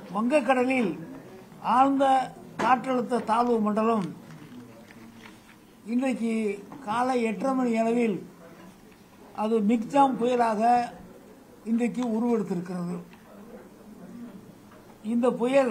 வங்கக்கடலில் ஆழ்ந்த காற்றழுத்த தாழ்வு மண்டலம் இன்றைக்கு காலை எட்டரை மணி அளவில் அது மிக்ஜாம் புயலாக இன்றைக்கு உருவெடுத்திருக்கிறது இந்த புயல்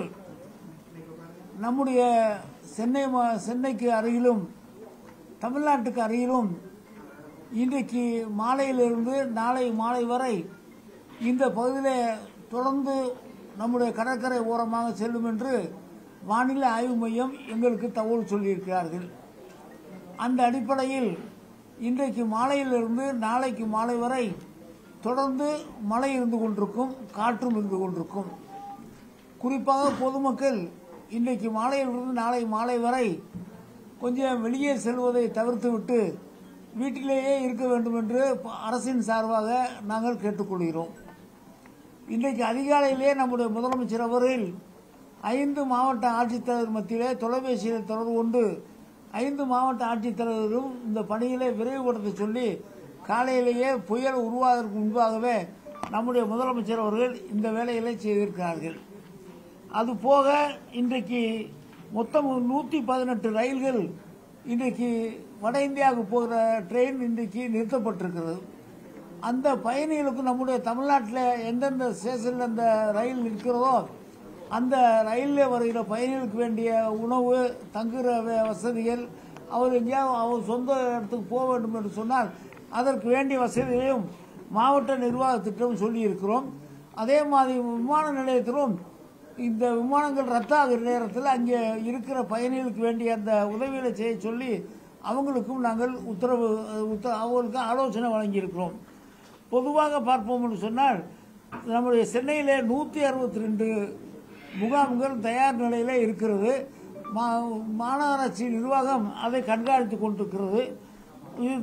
நம்முடைய சென்னை மா- சென்னைக்கு அருகிலும் தமிழ்நாட்டுக்கு அருகிலும் இன்றைக்கு மாலையிலிருந்து நாளை மாலை வரை இந்த பகுதியில் தொடர்ந்து நம்முடைய கடற்கரை ஓரமாக செல்லும் என்று வானிலை ஆய்வு மையம் எங்களுக்கு தகவல் சொல்லியிருக்கிறார்கள் அந்த அடிப்படையில் இன்றைக்கு மாலையிலிருந்து நாளைக்கு மாலை வரை தொடர்ந்து மழை இருந்து கொண்டிருக்கும் காற்றும் இருந்து கொண்டிருக்கும் குறிப்பாக பொதுமக்கள் இன்றைக்கு மாலையிலிருந்து நாளை மாலை வரை கொஞ்சம் வெளியே செல்வதை தவிர்த்துவிட்டு வீட்டிலேயே இருக்க வேண்டும் என்று ப- அரசின் சார்பாக நாங்கள் கேட்டுக்கொள்கிறோம் இன்றைக்கு அதிகாலையிலே நம்முடைய முதலமைச்சர் அவர்கள் ஐந்து மாவட்ட ஆட்சித்தலைவர் மத்தியிலே தொலைபேசியில் தொடர்பு கொண்டு ஐந்து மாவட்ட ஆட்சித்தலைவரும் இந்த பணிகளை விரைவுபடுத்த சொல்லி காலையிலேயே புயல் உருவாவதற்கு முன்பாகவே நம்முடைய முதலமைச்சர் அவர்கள் இந்த வேலைகளை செய்திருக்கிறார்கள் அது போக இன்றைக்கு மொத்தம் நூற்றி பதினெட்டு ரயில்கள் இன்றைக்கு வட இந்தியாவுக்கு போகிற ட்ரெயின் இன்றைக்கு நிறுத்தப்பட்டிருக்கிறது அந்த பயணிகளுக்கு நம்முடைய தமிழ்நாட்டில் எந்தெந்த ஸ்டேஷனில் அந்த ரயில் நிற்கிறதோ அந்த ரயிலில் வருகிற பயணிகளுக்கு வேண்டிய உணவு தங்குற வ- வசதிகள் அவர் எங்கேயாவது அவர் சொந்த இடத்துக்கு போக வேண்டும் என்று சொன்னால் அதற்கு வேண்டிய வசதிகளையும் மாவட்ட நிர்வாகத்திட்டம் சொல்லியிருக்கிறோம் அதே மாதிரி விமான நிலையத்திலும் இந்த விமானங்கள் ரத்தாகிற நேரத்தில் அங்கே இருக்கிற பயணிகளுக்கு வேண்டிய அந்த உதவிகளை செய்ய சொல்லி அவங்களுக்கும் நாங்கள் உத்தரவு உத்த அவங்களுக்கு ஆலோசனை வழங்கியிருக்கிறோம் பொதுவாக பார்ப்போம் என்று சொன்னால் நம்முடைய சென்னையிலே நூற்றி அறுபத்தி ரெண்டு முகாம்கள் தயார் நிலையில் இருக்கிறது மா- மாநகராட்சி நிர்வாகம் அதை கண்காணித்துக் கொண்டிருக்கிறது இது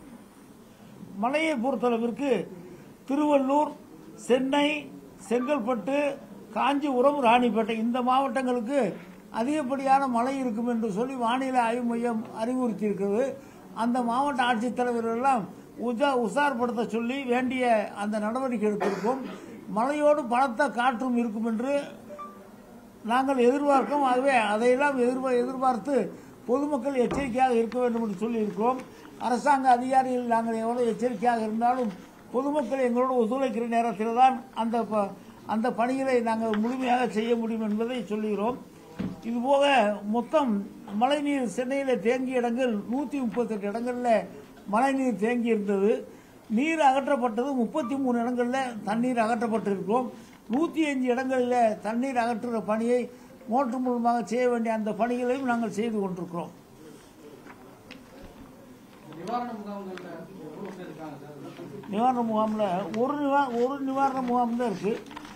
மழையை பொறுத்தளவிற்கு திருவள்ளூர் சென்னை செங்கல்பட்டு காஞ்சிபுரம் ராணிப்பேட்டை இந்த மாவட்டங்களுக்கு அதிகப்படியான மழை இருக்கும் என்று சொல்லி வானிலை ஆய்வு மையம் அறிவுறுத்தியிருக்கிறது அந்த மாவட்ட ஆட்சித்தலைவர்கள் எல்லாம் உஜா உஷார்படுத்த சொல்லி வேண்டிய அந்த நடவடிக்கை எடுத்திருக்கோம் மழையோடு பலத்த காற்றும் இருக்கும் என்று நாங்கள் எதிர்பார்க்கிறோம் ஆகவே அதையெல்லாம் எதிர்பா எதிர்பார்த்து பொதுமக்கள் எச்சரிக்கையாக இருக்க வேண்டும் என்று சொல்லியிருக்கிறோம் அரசாங்க அதிகாரிகள் நாங்கள் எவ்வளவு எச்சரிக்கையாக இருந்தாலும் பொதுமக்கள் எங்களோடு ஒத்துழைக்கிற நேரத்தில் தான் அந்த ப- அந்த பணிகளை நாங்கள் முழுமையாக செய்ய முடியும் என்பதை சொல்லுகிறோம் இதுபோக மொத்தம் மழைநீர் சென்னையில் தேங்கிய இடங்கள் நூற்றி முப்பத்தெட்டு இடங்களில் மழைநீர் தேங்கி இருந்தது நீர் அகற்றப்பட்டது முப்பத்தி மூணு இடங்களில் தண்ணீர் அகற்றப்பட்டிருக்கிறோம் நூற்றி அஞ்சு இடங்களில் தண்ணீர் அகற்றுகிற பணியை மோட்டர் மூலமாக செய்ய வேண்டிய அந்த பணிகளையும் நாங்கள் செய்து கொண்டிருக்கிறோம் நிவாரண முகாம்கள்ல எவ்வளவு பேர் இருக்காங்க சார் அதெல்லாம் நிவாரண முகாமில் ஒரு நிவா ஒரு நிவாரண முகாம் தான் இருக்கு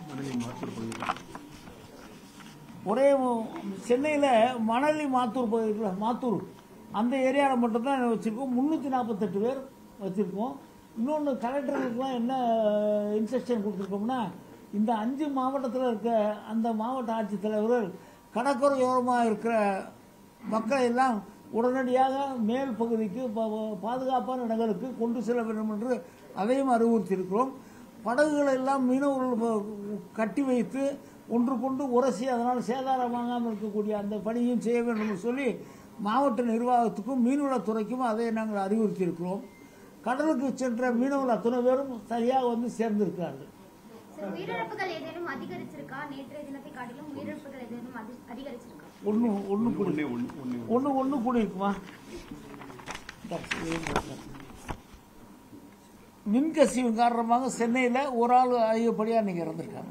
ஒரே சென்னையில் மணலி மாத்தூர் பகுதியில் மாத்தூர் அந்த ஏரியாவில் மட்டும்தான் வச்சுருக்கோம் முந்நூற்றி நாற்பத்தெட்டு பேர் வச்சுருக்கோம் இன்னொன்று கலெக்டர்களுக்கெல்லாம் என்ன இன்ஸ்ட்ரக்ஷன் கொடுத்துருக்கோம்னா இந்த அஞ்சு மாவட்டத்தில் இருக்க அந்த மாவட்ட ஆட்சித்தலைவர்கள் கடற்கரையோரமாக இருக்கிற மக்களை எல்லாம் உடனடியாக மேல் பகுதிக்கு பா- பா- பாதுகாப்பான இடங்களுக்கு கொண்டு செல்ல வேண்டும் என்று அதையும் அறிவுறுத்தியிருக்கிறோம் படகுகளை எல்லாம் மீனவர்கள் ப- கட்டி வைத்து ஒன்றுக்கொண்டு உரசி அதனால் சேதாரமாகாமல் இருக்கக்கூடிய அந்த பணியும் செய்ய வேண்டும் என்று சொல்லி மாவட்ட நிர்வாகத்துக்கும் மீன்வளத்துறைக்கும் அதை நாங்கள் அறிவுறுத்தியிருக்கிறோம் கடலுக்கு சென்ற மீனவர்கள் அத்தனை பேரும் சரியாக வந்து சேர்ந்திருக்கிறார்கள் சார், உயிரிழப்புகள் ஏதேனும் அதிகரிச்சிருக்கா நேற்றைய தினத்தை காட்டிலும் உயிரிழப்புகள் ஏதேனும் அதி- அதிகரிச்சிருக்கா ஒன்று ஒன்று கூடி ஒன்று ஒன்று கூடி இருக்குமா மின்கசிவு காரணமாக சென்னையில் ஒரு ஆள் அதிகப்படியாக இன்னைக்கு இறந்துருக்காங்க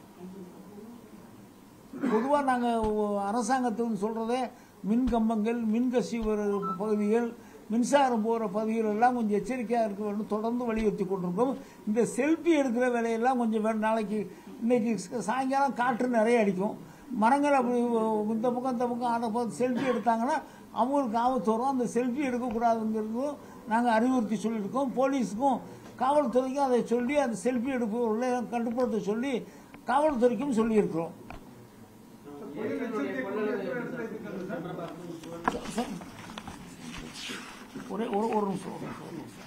பொதுவாக நாங்கள் அரசாங்கத்துக்கு சொல்கிறதே மின் கம்பங்கள் மின்கசிவு பகுதிகள் மின்சாரம் போகிற பகுதிகள் எல்லாம் கொஞ்சம் எச்சரிக்கையாக இருக்க வேண்டும் தொடர்ந்து வலியுறுத்தி கொண்டிருக்கோம் இந்த செல்ஃபி எடுக்கிற வேலையெல்லாம் கொஞ்சம் வேணும் நாளைக்கு இன்னைக்கு சாயங்காலம் காற்று நிறைய அடிக்கும் மரங்கள் அப்படி இந்த பக்கம் இந்த பக்கம் ஆன போது செல்ஃபி எடுத்தாங்கன்னா அவங்களுக்கு ஆபத்து வரும் அந்த செல்ஃபி எடுக்கக்கூடாதுங்கிறதும் நாங்கள் அறிவுறுத்தி சொல்லியிருக்கோம் போலீஸுக்கும் காவல்துறைக்கும் அதை சொல்லி அந்த செல்ஃபி எடுப்பவர்களை கட்டுப்படுத்த சொல்லி காவல்துறைக்கும் சொல்லியிருக்கிறோம் ஒரே ஒரு ஒரு நிமிஷம் ஒரு நிமிஷம், ஒரு நிமிஷம்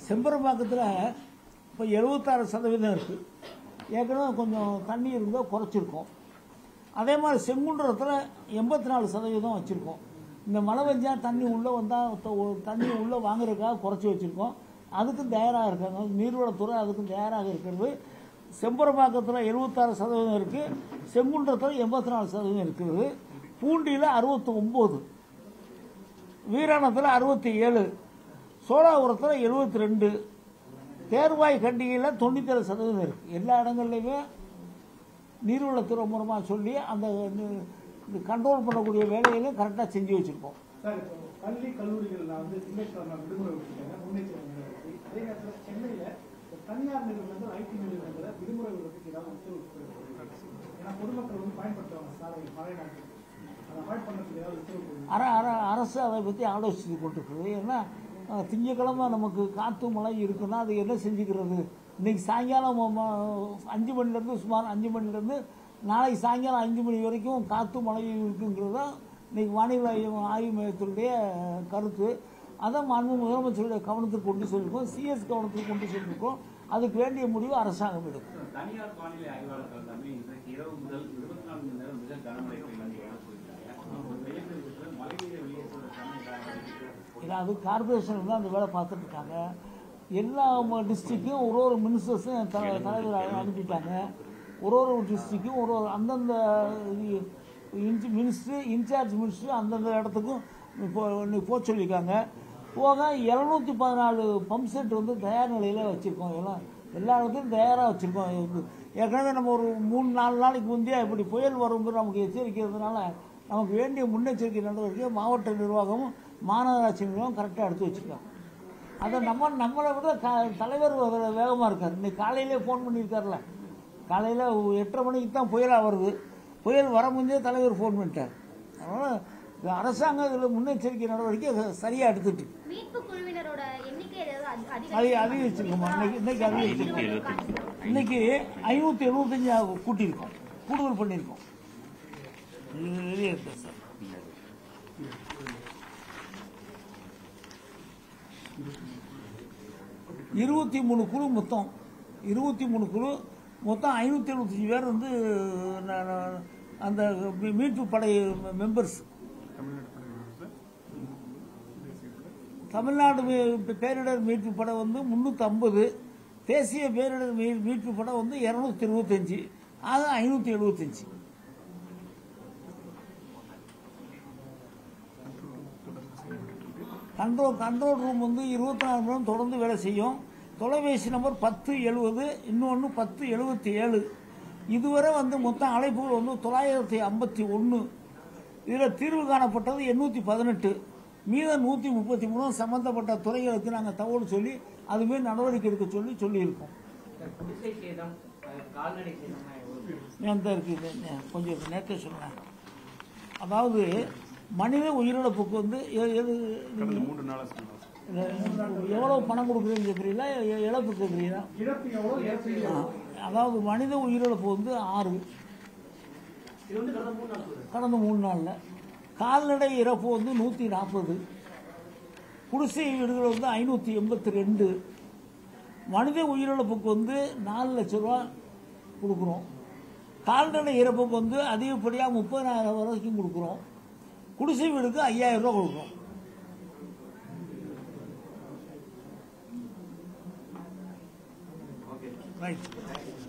செம்பரம்பாக்கத்தில் இப்போ எழுபத்தாறு சதவீதம் இருக்குது ஏற்கனவே கொஞ்சம் தண்ணி இருந்தால் குறைச்சிருக்கோம் அதே மாதிரி செங்குன்றத்தில் எண்பத்தி நாலு சதவீதம் வச்சுருக்கோம் இந்த மழை பெஞ்சா தண்ணி உள்ளே வந்தால் தண்ணி உள்ளே வாங்குறதுக்காக குறைச்சி வச்சுருக்கோம் அதுக்கும் தயாராக இருக்காங்க நீர்வளத்துறை அதுக்கும் தயாராக இருக்கிறது செம்பரம்பாக்கத்தில் எழுபத்தாறு சதவீதம் இருக்குது செங்குன்றத்தில் எண்பத்தி நாலு சதவீதம் இருக்குது பூண்டியில் அறுபத்தி ஒம்பது வீராணத்தில் அறுபத்தி ஏழு சோழாபுரத்தில் எழுபத்தி ரெண்டு தேர்வாய் கண்டிகையில் தொண்ணூத்தேழு சதவீதம் இருக்குது எல்லா இடங்கள்லையுமே நீர்வளத்துறை மூலமாக சொல்லி அந்த கண்ட்ரோல் பண்ணக்கூடிய வேலைகளையும் கரெக்டாக செஞ்சு வச்சுருக்கோம் சார் இப்போ பள்ளி கல்லூரிகள்ல வந்து திங்கட்கிழமை விடுமுறை விட்டுருக்காங்க முன்னெச்சரிக்கை நடவடிக்கை அதே நேரத்தில் சென்னையில இந்த தனியார் நிறுவனங்கள் ஐடி நிறுவனங்களை விடுமுறை விடுறதுக்கு ஏதாவது உத்தரவு கொடுக்கணும். ஏன்னா பொதுமக்கள் வந்து பயன்படுத்துவாங்க சாலை மழை நாட்கள் அதை அவாய்ட் பண்ணுறதுக்கு ஏதாவது உத்தரவு கொடுக்கணும். அர அர அரசு அதை பற்றி ஆலோசித்து கொண்டிருக்குது ஏன்னா அஹ், திங்கட்கிழமை நமக்கு காற்று மழை இருக்குன்னா அது என்ன செஞ்சுக்கிறது இன்னைக்கு சாயங்காலம் ம- ம- அஞ்சு மணிலேருந்து சுமார் அஞ்சு மணிலேருந்து நாளைக்கு சாயங்காலம் அஞ்சு மணி வரைக்கும் காற்று மழை இருக்குங்கிறது தான் இன்னைக்கு வானிலை ஆய்வு ஆய்வு மையத்தினுடைய கருத்து அதை மாண்பு முதலமைச்சருடைய கவனத்துக்கு கொண்டு சொல்லியிருக்கோம் சிஎஸ் கவனத்துக்கு கொண்டு சொல்லியிருக்கோம் அதுக்கு வேண்டிய முடிவு அரசாங்கம் எடுக்கும் தனியார் வானிலை ஆய்வாளர்கள் எல்லாமே இன்றைக்கு இரவு முதல் இருபத்தி நான்கு மணி நேரம் மிக கனமழை பெய்யும் என சொல்லியிருக்காங்க ஒரு வெயில் நேரத்தில் மழை நீரை வெளியேற்றுவதற்கான ஏதாவது ஏன்னா அது கார்பரேஷன் தான் அந்த வேலை பார்த்துட்டு இருக்காங்க எல்லா டிஸ்ட்ரிக்டும் ஒரு ஒரு மினிஸ்டர்ஸும் த- தலைவர் அனு- அனுப்பிட்டாங்க ஒரு ஒரு டிஸ்ட்ரிக்டும் ஒரு ஒரு அந்தந்த இன்ச் மினிஸ்ட்ரு இன்சார்ஜ் மினிஸ்ட்ரு அந்தந்த இடத்துக்கும் இப்போ இன்னைக்கு போக சொல்லியிருக்காங்க போக இரநூத்தி பதினாலு பம்ப் செட் வந்து தயார் நிலையில் வச்சுருக்கோம் எல்லாம் எல்லா இடத்துலையும் தயாராக வச்சுருக்கோம் இது ஏற்கனவே நம்ம ஒரு மூணு நாலு நாளைக்கு முந்தைய இப்படி புயல் வருங்கிற நமக்கு எச்சரிக்கிறதுனால நமக்கு வேண்டிய முன்னெச்சரிக்கை நடவடிக்கை மாவட்ட நிர்வாகமும் மாநகராட்சி நிர்வாகம் கரெக்டாக எடுத்து வச்சுருக்காங்க அதை நம்ம நம்மளை விட க தலைவர் அதில் வேகமாக இருக்கார் இன்னைக்கு காலையிலே ஃபோன் பண்ணியிருக்காருல காலையில் எட்டரை மணிக்கு தான் புயலாக வருது புயல் வர முன்னே தலைவர் ஃபோன் பண்ணிட்டார் அதனால் இந்த அரசாங்கம் இதில் முன்னெச்சரிக்கை நடவடிக்கை சரியாக எடுத்துட்டு இருக்கு. மீட்பு குழுவினரோட எண்ணிக்கை ஏதாவது அதி- அது அதிகரிச்சிருக்கா? அதிகரிச்சிருக்கோமா இன்னைக்கு இன்னைக்கு அதிகரிச்சிருக்கோம் காஞ்சிபுரம். இன்னைக்கு ஐநூற்றி எழுபத்தஞ்சு கூட்டியிருக்கோம் கூடுதல் பண்ணியிருக்கோம் இது வெளியே இருக்கு சார் இருபத்தி மூணு குழு மொத்தம் இருபத்தி மூணு குழு மொத்தம் ஐநூற்றி எழுபத்தஞ்சு பேர் வந்து ந- ந- அந்த மீ- மீட்பு படை மெம்பர்ஸ் தமிழ்நாடு மீ- பேரிடர் மீட்பு படை வந்து முந்நூற்றி ஐம்பது தேசிய பேரிடர் மீ- மீட்பு படை வந்து இரநூத்தி இருபத்தஞ்சி ஆக ஐநூற்றி எழுபத்தஞ்சி கண்ட்ரோல் கண்ட்ரோல் ரூம் வந்து இருபத்தி நாலு மணி நேரம் தொடர்ந்து வேலை செய்யும் தொலைபேசி நம்பர் பத்து எழுபது இன்னொன்று பத்து எழுபத்தி ஏழு இதுவரை வந்து மொத்தம் அழைப்புகள் வந்து தொள்ளாயிரத்தி ஐம்பத்தி ஒன்று இதில் தீர்வு காணப்பட்டது எண்ணூற்றி பதினெட்டு மீதம் நூற்றி முப்பத்தி மூணு சம்பந்தப்பட்ட துறைகளுக்கு நாங்கள் தகவல் சொல்லி அதுமாரி நடவடிக்கை எடுக்க சொல்லி சொல்லியிருக்கோம் இந்த குடிசை சேதம் அஹ், கால்நடை சேதம்னா எவ்வளவு எந்த இருக்குது நே- கொஞ்சம் நேற்றே சொன்னேன் அதாவது மனித உயிரிழப்புக்கு வந்து எ- எது மூன்று நாளா சொன்னாங்க எவ்வளோ பணம் கொடுக்குறீங்கன்னு கேட்குறீங்களா எ- இழப்பு கேட்குறீங்களா இழப்பு எவ்வளோ இழப்பு எவ்வளோ? அதாவது மனித உயிரிழப்பு வந்து ஆறு கடந்த மூணு நாளில் கால்நடை இறப்பு வந்து நூற்றி நாற்பது குடிசை வீடுகள் வந்து ஐநூற்றி எண்பத்தி ரெண்டு மனித உயிரிழப்புக்கு வந்து நாலு லட்ச ரூபா கொடுக்குறோம் கால்நடை இறப்புக்கு வந்து அதிகப்படியாக முப்பதாயிரம் வரைக்கும் கொடுக்குறோம் குடிசை வீடுக்கு ஐயாயிரம் ரூபா கொடுக்குறோம் ரைட்